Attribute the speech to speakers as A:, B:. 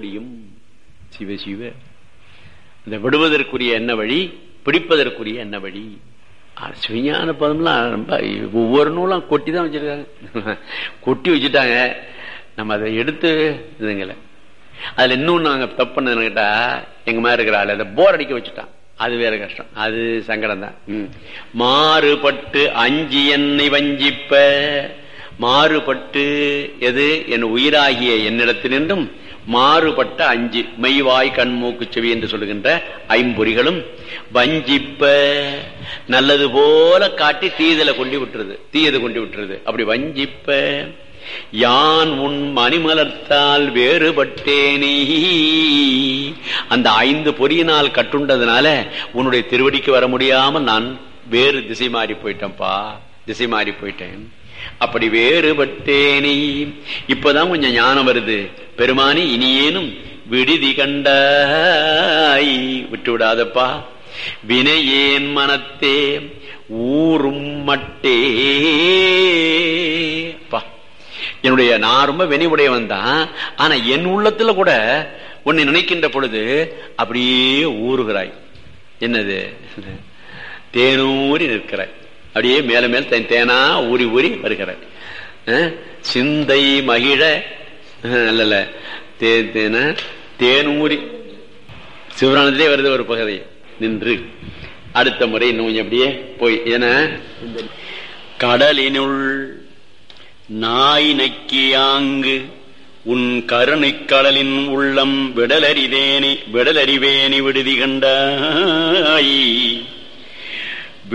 A: முடியும் சிவ சிவ இந்த விடுவதற்குரிய என்ன வழி பிடிப்பதற்குரிய என்ன வழி அது சுஞான பதம்லாம் ரொம்ப ஒவ்வொரு நூலும் கொட்டி தான் வச்சிருக்காங்க கொட்டி வச்சுட்டாங்க நம்ம அதை எடுத்து இதுங்கள அதுல இன்னும் நாங்க தப்பு பண்ணது கேட்டா எங்க மாதிரி இருக்கிற ஆளு அதை போர் அடிக்க வச்சுட்டான் அது வேற கஷ்டம் அது சங்கடம் தான் ம். மாறுபட்டு அஞ்சி என்னை வஞ்சிப்ப மாறுபட்டு எது என் உயிராகிய என்னிடத்தினின்றும் மாறுபட்ட அஞ்சு மெய்வாய் கண்மூக்கு செவி என்று சொல்லுகின்ற ஐம்பொறிகளும் வஞ்சிப்ப நல்லது போல காட்டி தீதலை கொண்டு விட்டுறது தீயது கொண்டு விட்டுறது அப்படி வஞ்சிப்ப யான் உன் மணிமலர்த்தால் வேறுபட்டேனே அந்த ஐந்து பொறியினால் கட்டுண்டதுனால உன்னுடைய திருவடிக்கு வர முடியாமல் நான் வேறு திசை மாறி போயிட்டேன்ப்பா திசை மாறி போயிட்டேன் அப்படி வேறுபட்டேனே இப்பதான் கொஞ்சம் ஞானம் வருது பெருமானி இனியேனும் விடுதி கண்டாய் விட்டு விடாதப்பா வினையேன் மனத்தே ஊரும் மட்டே பா என்னுடைய நான் ரொம்ப வெனிவுடையவன் தான் ஆனா என் உள்ளத்துல கூட உன்னை நினைக்கின்ற பொழுது அப்படியே ஊறுகிறாய் என்னது தேனூறி நிற்கிறாய் அப்படியே மேல மேல் தே- தேனா ஊறி ஊறி வருகிறாய் அஹ், சிந்தை மகிழ அஹ், அல்ல தே தேன தேனூறி சிவரானத்திலே வருது ஒரு பகுதி நின்று அடுத்த முறை இன்னும் கொஞ்சம் அப்படியே போய் என கடலினுள் நாய் நக்கியாங்கு உன் கருணைக் கடலின் உள்ளம் விடலறிவேனி விடலறிவேனி விடுதி கண்டாய்